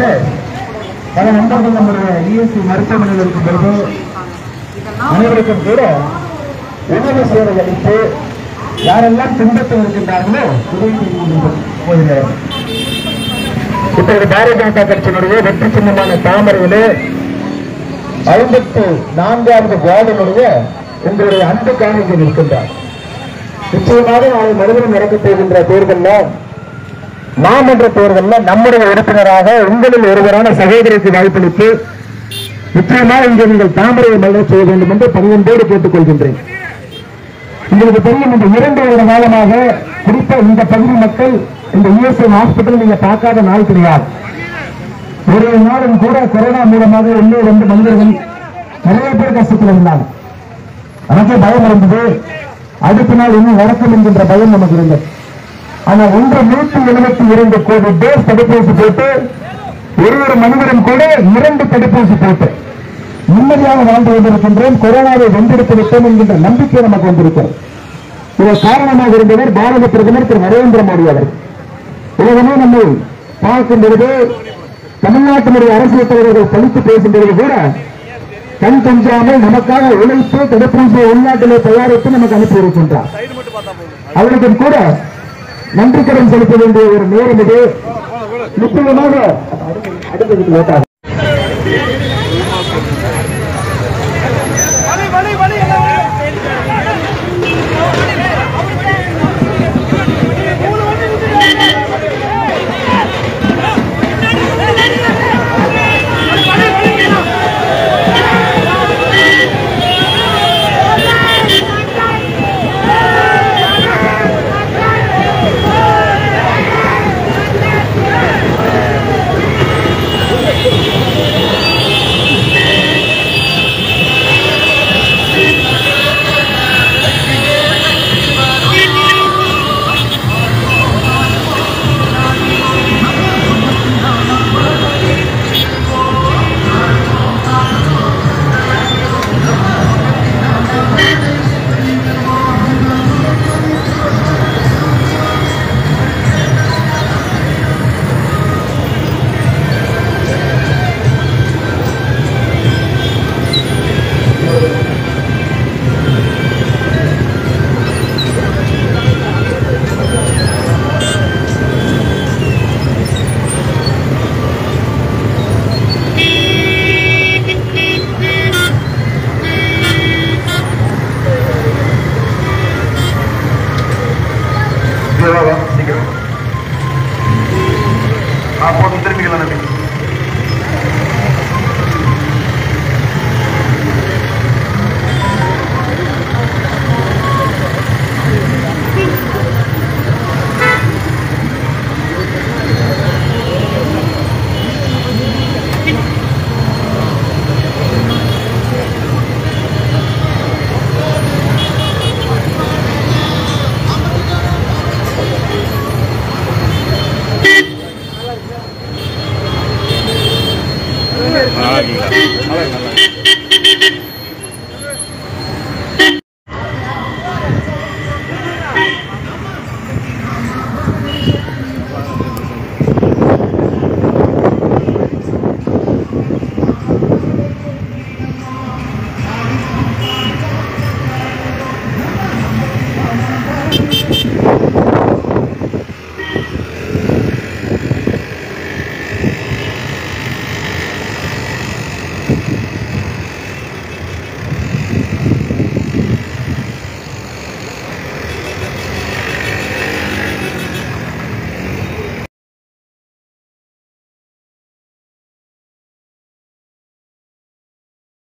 நேரத்தில் பல நண்பர்கள் நம்முடைய இஎஸ்சி மருத்துவமனையில் இருக்கும் பொழுது அனைவருக்கும் கூட உணவு சேவை அளித்து யாரெல்லாம் துன்பத்தில் இருக்கின்றார்களோ உதவி செய்து கொண்டிருக்கும் போகிறேன் இப்பொழுது பாரதிய ஜனதா கட்சியினுடைய வெற்றி சின்னமான தாமரையிலே ஐம்பத்து நான்காவது வார்டினுடைய உங்களுடைய அன்புக்காக இங்கே நிற்கின்றார் நிச்சயமாக நாளை மறுபடியும் நடக்கப் போகின்ற தேர்தலில் நாம் என்ற தேர்தலில் நம்முடைய உறுப்பினராக உங்களில் ஒருவரான சகோதரிக்கு வாய்ப்பளித்து நிச்சயமாக இங்கே நீங்கள் தாமரையை மலர செய்ய வேண்டும் என்று பணியன்போடு கேட்டுக் கொள்கின்றேன் உங்களுக்கு தெரியும் இந்த இரண்டு வருட காலமாக குறிப்பா இந்த பகுதி மக்கள் இந்த இஎஸ்ஐ ஹாஸ்பிட்டல் நீங்க பார்க்காத நாள் கிடையாது ஒரு நாளும் கூட கொரோனா மூலமாக உள்ளே வந்து மனிதர்கள் நிறைய பேர் கஷ்டத்தில் இருந்தாங்க நமக்கே பயம் இருந்தது அடுத்த நாள் இன்னும் நடக்கும் என்கின்ற பயம் நமக்கு இருந்தது ஆனா ஒன்று நூற்றி எழுபத்தி இரண்டு கோடி டோஸ் தடுப்பூசி போட்டு ஒரு ஒரு மனிதரும் கூட இரண்டு தடுப்பூசி போட்டு நிம்மதியாக வாழ்ந்து கொண்டிருக்கின்றோம் கொரோனாவை வென்றெடுத்து விட்டோம் என்கின்ற நம்பிக்கை நமக்கு வந்திருக்கிறது இதற்கு காரணமாக இருந்தவர் பாரத பிரதமர் திரு நரேந்திர மோடி அவர்கள் உலகமே நம்மை பார்க்கும் பொழுது தமிழ்நாட்டினுடைய அரசியல் தலைவர்கள் பழித்து பேசும் பொழுது கூட கண் தஞ்சாமல் நமக்காக உழைப்பு தடுப்பூசியை உள்நாட்டிலே தயாரித்து நமக்கு அனுப்பி இருக்கின்றார் அவருக்கும் கூட நன்றி கடன் செலுத்த வேண்டிய ஒரு நேரம் இது நிச்சயமாக அடுத்ததுக்கு லேட்டாகும் சீக்கிரம் ஆ போதும் திரும்பிக்கலாம் நம்பி